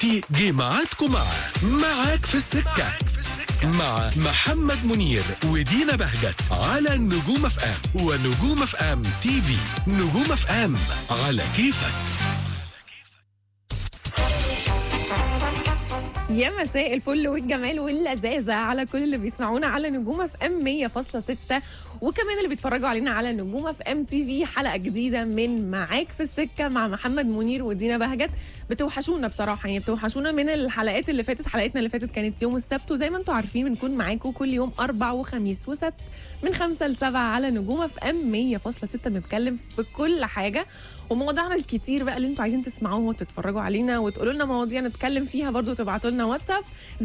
تيجي معاكم مع معاك في السكة مع محمد منير ودينا بهجت على نجوم اف ام ونجوم اف ام تي في نجوم اف ام على كيفك يا مساء الفل والجمال واللذاذة على كل اللي بيسمعونا على نجوم اف ام 100.6 وكمان اللي بيتفرجوا علينا على نجوم اف ام تي في حلقة جديدة من معاك في السكة مع محمد منير ودينا بهجت بتوحشونا بصراحة يعني بتوحشونا من الحلقات اللي فاتت حلقتنا اللي فاتت كانت يوم السبت وزي ما انتم عارفين بنكون معاكم كل يوم أربع وخميس وسبت من خمسة لسبعة على نجوم اف ام 100.6 بنتكلم في كل حاجة ومواضيعنا الكتير بقى اللي انتوا عايزين تسمعوها وتتفرجوا علينا وتقولوا لنا مواضيع نتكلم فيها برضو تبعتوا لنا واتساب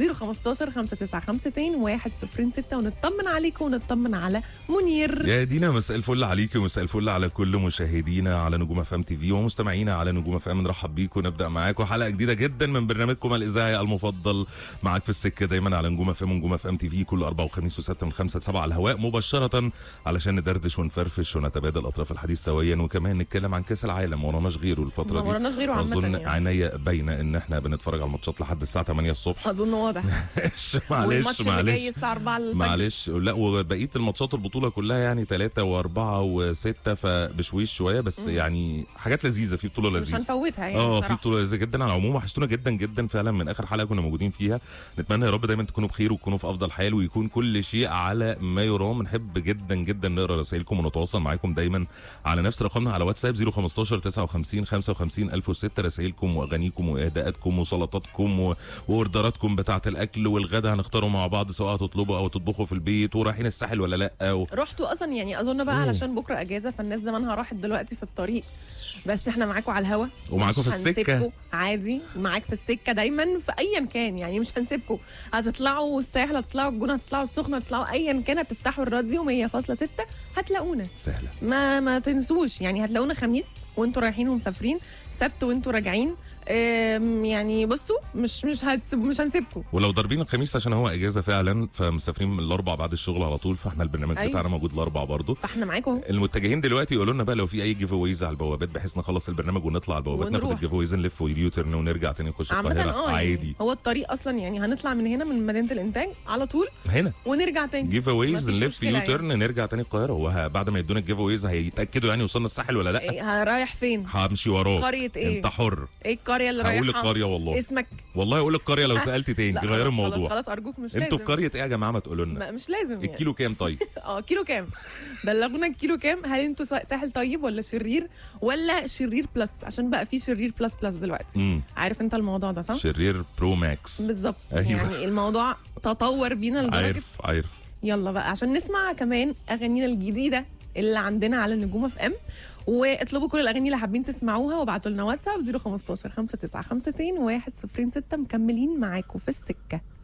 015 5952 106 ونطمن عليكم ونطمن على منير يا دينا مساء الفل عليكي ومساء الفل على كل مشاهدينا على نجوم اف ام تي في ومستمعينا على نجوم اف ام نرحب بيكم ونبدا معاكم حلقه جديده جدا من برنامجكم الاذاعي المفضل معاك في السكه دايما على نجوم اف ام ونجوم اف ام تي في كل اربع وخميس وسبت من خمسة لسبعة على الهواء مباشره علشان ندردش ونفرفش ونتبادل اطراف الحديث سويا وكمان نتكلم عن كاس العالم ما وراناش غيره الفتره ما دي وراناش غيره عامة اظن يعني. عينيا باينه ان احنا بنتفرج على الماتشات لحد الساعه 8 الصبح اظن واضح معلش والماتش اللي معلش جاي الساعه 4 الفجر معلش لا وبقيه الماتشات البطوله كلها يعني ثلاثة وأربعة وستة فبشويش شوية بس يعني حاجات لذيذة في بطولة بس مش لذيذة هنفوتها يعني اه في بصراحة. بطوله لذيذه جدا على العموم وحشتونا جدا جدا فعلا من اخر حلقه كنا موجودين فيها نتمنى يا رب دايما تكونوا بخير وتكونوا في افضل حال ويكون كل شيء على ما يرام بنحب جدا جدا نقرا رسائلكم ونتواصل معاكم دايما على نفس رقمنا على واتساب 015 59 55 1006 رسائلكم واغانيكم واهداءاتكم وسلطاتكم و- واوردراتكم بتاعه الاكل والغدا هنختاره مع بعض سواء هتطلبوا او تطبخوا في البيت ورايحين الساحل ولا لا و... رحتوا اصلا يعني اظن بقى علشان بكره اجازه فالناس زمانها راحت دلوقتي في الطريق بس احنا معاكم على الهوا ومعاكم مش في السكة. هنسيبكم عادي معاك في السكه دايما في ايا كان يعني مش هنسيبكم هتطلعوا الساحل هتطلعوا الجونه هتطلعوا السخنه هتطلعوا ايا كان هتفتحوا الراديو 100.6 هتلاقونا سهله ما ما تنسوش يعني هتلاقونا خميس وانتوا رايحين ومسافرين سبت وانتوا راجعين أم، يعني بصوا مش مش هتسيب مش هنسيبكم ولو ضاربين الخميس عشان هو اجازه فعلا فمسافرين من الاربع بعد الشغل على طول فاحنا البرنامج أيوة. أيوة. بتاعنا موجود الاربع برضه فاحنا معاكم اهو المتجهين دلوقتي يقولوا لنا بقى لو في اي جيف اويز على البوابات بحيث نخلص البرنامج ونطلع على البوابات ناخد ونروح. الجيف اويز نلف ويوترن ونرجع تاني نخش عامة القاهره اه يعني عادي هو الطريق اصلا يعني هنطلع من هنا من مدينة الانتاج على طول هنا ونرجع تاني جيف اويز مفيش نلف مشكلة يعني. يوترن نرجع تاني القاهره هو ه- بعد ما يدونا الجيف اويز هيتاكدوا يعني وصلنا الساحل ولا لا إيه رايح فين؟ همشي وراك قرية إيه؟ انت حر ايه القرية اللي رايحة؟ هقول القريه والله اسمك والله اقول القريه لو سالت تاني لا غير خلاص- الموضوع خلاص خلاص ارجوك مش انتوا في لازم قريه ايه يا جماعه ما تقولوا لنا ما مش لازم يعني الكيلو كام طيب اه كيلو كام؟ بلغونا الكيلو كام؟ هل انتوا سا- ساحل طيب ولا شرير ولا شرير بلس عشان بقى في شرير بلس بلس دلوقتي امم عارف انت الموضوع ده صح؟ شرير برو ماكس بالظبط أيوة. يعني الموضوع تطور بينا لدرجة عارف عارف يلا بقى عشان نسمع كمان اغانينا الجديده اللي عندنا على النجوم اف ام واطلبوا كل الاغاني اللي حابين تسمعوها وابعتوا لنا واتساب 015 5952 106 مكملين معاكم في السكه